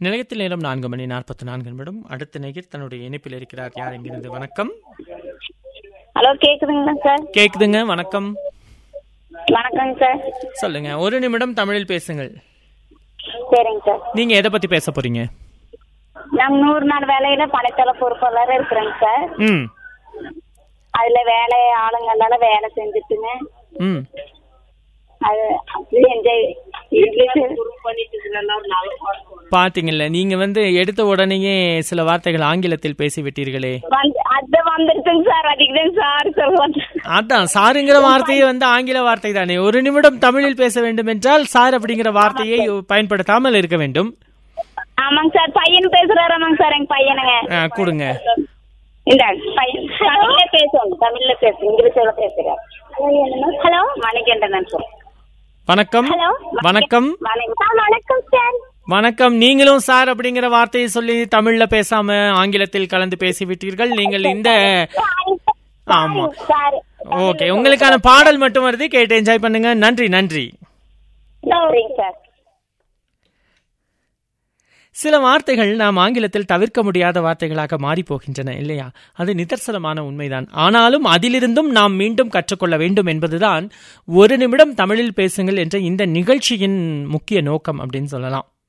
நிலையத்தில் நேரம் நான்கு மணி நாற்பத்தி நான்கு நிமிடம் அடுத்த நேயர் தன்னுடைய இணைப்பில் இருக்கிறார் யார் எங்கிருந்து வணக்கம் ஹலோ கேக்குதுங்களா சார் கேக்குதுங்க வணக்கம் வணக்கங்க சார் சொல்லுங்க ஒரு நிமிடம் தமிழில் பேசுங்கள் சரிங்க சார் நீங்க எதை பத்தி பேச போறீங்க நாங்க நூறு நாள் வேலையில படைத்தள பொறுப்பாளர் இருக்கிறேங்க சார் ம் அதுல வேலை ஆளுங்களால வேலை செஞ்சுட்டுங்க ம் அது அப்படியே என்ஜாய் இங்கிலீஷ் பாத்தீங்கல்ல நீங்க வந்து எடுத்த உடனேயே சில வார்த்தைகள் ஆங்கிலத்தில் பேசி விட்டீர்களே வந்து அது வந்துருச்சுங்க சார் அதுக்கு தான் சார் சொல்லுவாங்க அதான் சாருங்கிற வார்த்தையே வந்து ஆங்கில வார்த்தை தானே ஒரு நிமிடம் தமிழில் பேச வேண்டும் என்றால் சார் அப்படிங்கிற வார்த்தையை பயன்படுத்தாமல் இருக்க வேண்டும் ஆமாங்க சார் பையன் பேசுறாராமாங்க சார் எங்க பையனுங்க ஆ, கொடுங்க இந்த பையன் தமிழ்ல பேசுவோம் தமிழ்ல பேசு இங்கிலீஷ்ல பேசுறாரு ஹலோ மணிகண்டன் சார் வணக்கம் ஹலோ வணக்கம் வணக்கம் வணக்கம் சார் வணக்கம் நீங்களும் சார் அப்படிங்கிற வார்த்தையை சொல்லி தமிழ்ல பேசாம ஆங்கிலத்தில் கலந்து பேசிவிட்டீர்கள் நீங்கள் இந்த ஆமா சார் ஓகே உங்களுக்கான பாடல் மட்டும் வருது கேட்டு என்ஜாய் பண்ணுங்க நன்றி நன்றி நன்றிங்க சார் சில வார்த்தைகள் நாம் ஆங்கிலத்தில் தவிர்க்க முடியாத வார்த்தைகளாக மாறி போகின்றன இல்லையா அது நிதர்சனமான உண்மைதான் ஆனாலும் அதிலிருந்தும் நாம் மீண்டும் கற்றுக்கொள்ள வேண்டும் என்பதுதான் ஒரு நிமிடம் தமிழில் பேசுங்கள் என்ற இந்த நிகழ்ச்சியின் முக்கிய நோக்கம் அப்படின்னு சொல்லலாம்